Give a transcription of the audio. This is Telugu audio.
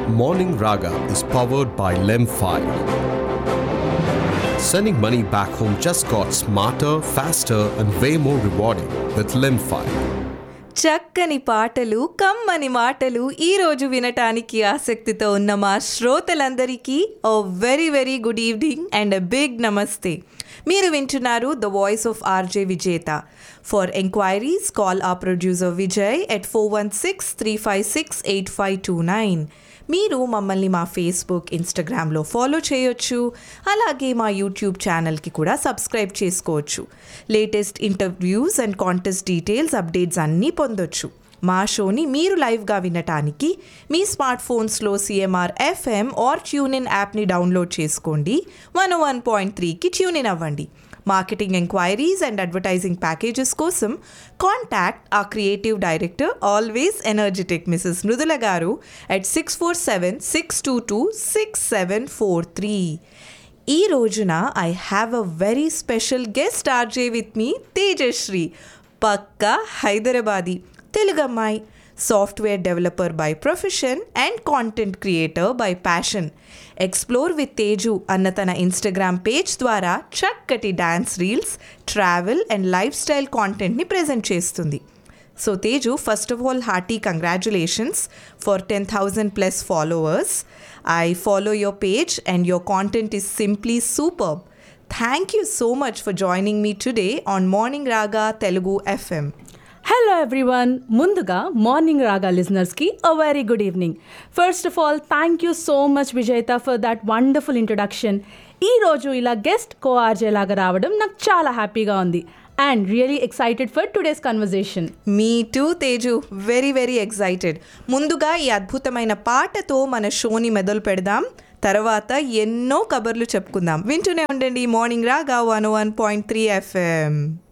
Morning Raga is powered by Lem5. Sending money back home just got smarter, faster, and way more rewarding with Lem5. చక్కని పాటలు కమ్మని మాటలు ఈరోజు వినటానికి ఆసక్తితో ఉన్న మా శ్రోతలందరికీ oh very very good evening and a big నమస్తే మీరు వింటున్నారు the voice of RJ Vijetha for enquiries call a producer Vijay at four one six three five six eight five two nine మీరు మమ్మల్ని మా ఫేస్బుక్ ఇన్స్టాగ్రామ్లో ఫాలో చేయొచ్చు అలాగే మా యూట్యూబ్ ఛానల్కి కూడా సబ్స్క్రైబ్ చేసుకోవచ్చు latest interviews and contest details updates అన్నీ పొందొచ్చు మా షోని మీరు లైవ్గా వినటానికి మీ స్మార్ట్ ఫోన్స్లో CMR FM or tune in యాప్ని డౌన్లోడ్ చేసుకోండి వన్ వన్ పాయింట్ త్రీకి ట్యూన్ ఇన్ అవ్వండి marketing enquiries and advertising packages కోసం contact a creative director always energetic Mrs Mridula గారు at six four seven six two two six seven four three ఈ రోజున I have a very special guest RJ with మీ తేజశ్రీ పక్కా హైదరాబాదీ తెలుగు అమ్మాయి software developer by profession and content creator by passion explore with Teju అన్న తన ఇన్స్టాగ్రామ్ పేజ్ ద్వారా చక్కటి dance reels travel and life style కాంటెంట్ని ప్రజెంట్ చేస్తుంది so Teju first of all hearty congratulations for ten thousand plus followers I follow your page and your content is simply super thank you so much for joining me today on morning Raga Telugu FM hello everyone ముందుగా మార్నింగ్ రాగా లిజనర్స్కి a very good evening first of all thank you so much Vijetha for that wonderful introduction ఈ రోజు ఇలా గెస్ట్ కో ఆర్జే లాగా రావడం నాకు చాలా హ్యాపీగా ఉంది and really excited for today's conversation me too Teju very very excited ముందుగా ఈ అద్భుతమైన పాటతో మన షోని మొదలు పెడదాం తర్వాత ఎన్నో కబర్లు చెప్పుకుందాం వింటూనే ఉండండి morning Raga one one point three FM